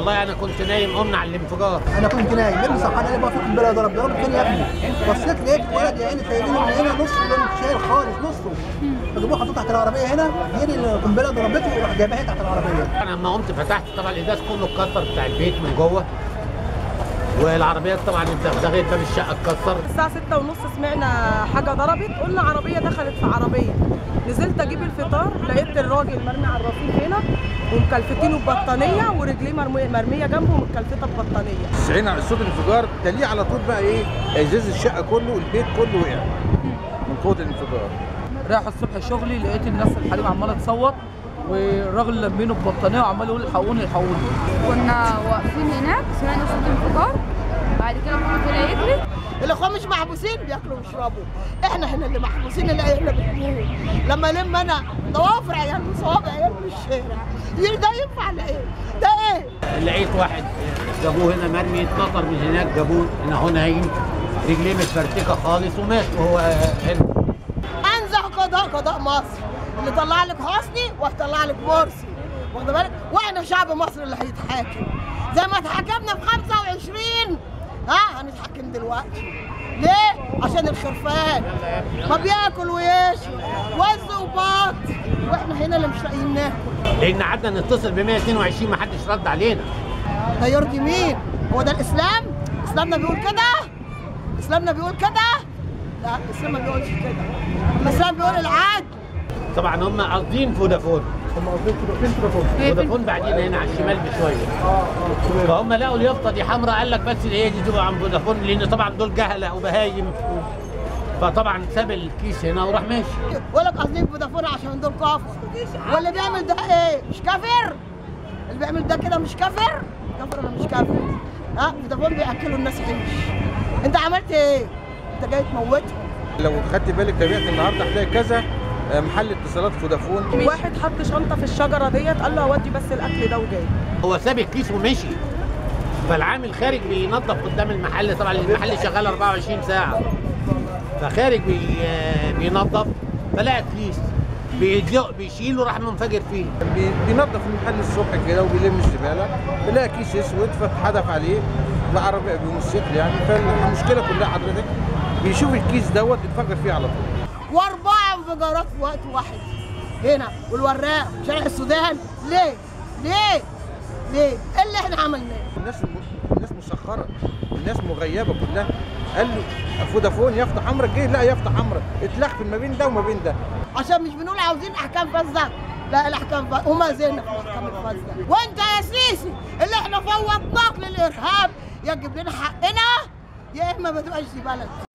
والله انا كنت نايم قمنا على الانفجار انا كنت نايم ابني صحاني قال لي بقى في قنبله ضرب ضرب فين يا ابني بصيت لقيت ولد يا عيني سايبينه من هنا نص مش شايل خالص نصه فجابوه حطوه تحت العربيه هنا جري القنبله ضربته وراح جايبها تحت العربيه انا لما قمت فتحت طبعا الازاز كله اتكسر بتاع البيت من جوه والعربيات طبعا الدغدغه باب الشقه اتكسر الساعة ستة ونص سمعنا حاجة ضربت قلنا عربية دخلت في عربية نزلت أجيب الفطار لقيت الراجل مرمي على الرصيف هنا ومكلفتينه ببطانية ورجليه مرمية مرمية جنبه ومكلفتة ببطانية سمعنا على صوت الانفجار تليه على طول بقى ايه ازاز الشقه كله البيت كله وقع من قوه الانفجار رايح الصبح شغلي لقيت الناس الحريم عماله تصوت والراجل لمينه ببطانيه وعمال يقول الحقوني الحقوني كنا واقفين هناك سمعنا صوت انفجار بعد كده كله طلع يجري الاخوان مش محبوسين بياكلوا ويشربوا احنا هنا اللي محبوسين اللي عيالنا بتموت لما الم انا ضوافر عيال وصوابع عيال من الشارع يقول ده ينفع ولا ايه؟ ده ايه؟ لقيت واحد جابوه هنا مرمي اتنطر من هناك جابوه هنا هو نايم رجليه متفرتكه خالص ومات وهو هنا انزع قضاء قضاء مصر اللي طلع لك حسني وهيطلع لك مرسي واخد بالك؟ واحنا شعب مصر اللي هيتحاكم زي ما اتحكمنا في 25 ها هنتحكم دلوقتي ليه؟ عشان الخرفان ما بياكل ويشرب وز وبط واحنا هنا اللي مش لاقيين ناكل لان قعدنا نتصل ب 122 ما حدش رد علينا ده يرضي مين؟ هو ده الاسلام؟ اسلامنا بيقول كده؟ اسلامنا بيقول كده؟ لا الاسلام ما بيقولش كده الاسلام بيقول العدل طبعا هم قاصدين فودافون هم قصدهم فين تليفون فودافون بعدين هنا على الشمال بشويه فهم لقوا اليافطه دي حمراء قال لك بس هي دي تبقى عن فودافون لان طبعا دول جهله وبهايم فطبعا ساب الكيس هنا وراح ماشي بقول لك قاصدين فودافون عشان دول كفر واللي بيعمل ده ايه؟ مش كافر؟ اللي بيعمل ده كده مش كافر؟ كافر ولا مش كافر؟ ها فودافون بياكلوا الناس عيش انت عملت ايه؟ انت جاي تموتهم لو خدت بالك تابعت النهارده هتلاقي كذا آه، محل اتصالات فودافون واحد حط شنطة في الشجرة ديت قال له هودي بس الأكل ده وجاي هو ساب الكيس ومشي فالعامل خارج بينظف قدام المحل طبعا المحل شغال 24 ساعه فخارج بي بينظف فلقى كيس بيدلق بيشيله راح منفجر فيه بي- بينظف المحل الصبح كده وبيلم الزباله بيلاقي كيس اسود فاتحدف عليه بعربيه بموتوسيكل يعني فالمشكله كلها حضرتك بيشوف الكيس دوت يتفجر فيه على طول واربع انفجارات في وقت واحد هنا والوراق شارع السودان ليه؟ ليه؟ ليه؟ ايه اللي احنا عملناه؟ الناس الناس مسخره الناس مغيبه كلها قال له فودافون يافطه حمراء جه لا يافطه حمراء اتلخفت ما بين ده وما بين ده عشان مش بنقول عاوزين احكام فاسده لا الاحكام فاسده وما زلنا في الاحكام الفاسده وانت يا سيسي اللي احنا فوضناك للارهاب يا تجيب لنا حقنا يا اما ما تبقاش دي بلد